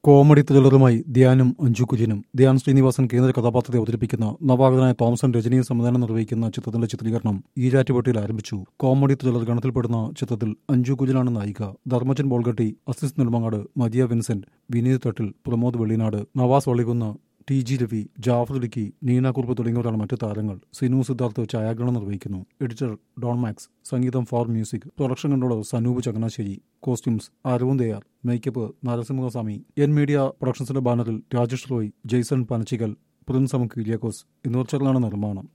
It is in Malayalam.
കോമഡി ത്രില്ലറുമായി ധ്യാനും അഞ്ജു കുര്യനും ധ്യാൻ ശ്രീനിവാസൻ കേന്ദ്ര കഥാപാത്രത്തെ അവതരിപ്പിക്കുന്ന നവാഗതനായ തോമസൻ രജനിയും സംവിധാനം നിർവഹിക്കുന്ന ചിത്രത്തിന്റെ ചിത്രീകരണം ഈരാറ്റുപേട്ടയിൽ ആരംഭിച്ചു കോമഡി ത്രില്ലർ ഗണത്തിൽപ്പെടുന്ന ചിത്രത്തിൽ അഞ്ജു കുര്യനാണ് നായിക ധർമ്മജൻ ബോൾഗട്ടി അസിസ് നെടുമങ്ങാട് മദിയ Vincent Vineeth Thattil Pramod Vellinad Navas Vallikunnu T G Ravi Jaffer Idukki Neena Kurup തുടങ്ങിയവരാണ് മറ്റു താരങ്ങൾ സിനു സിദ്ധാർത്ഥ് ഛായാഗ്രഹണം നിർവഹിക്കുന്നു എഡിറ്റർ ഡോൺ മാക്സ് സംഗീതം four music production controller Sanoop Changanassery costumes Aravind air makeup Narasimhaswamy N media പ്രൊഡക്ഷൻസിന്റെ ബാനറിൽ Rajesh Roy Jason Panachikkal Prince അമുക്ക് കുര്യാക്കോസ് എന്നിവർ ചേർന്നാണ് നിർമ്മാണം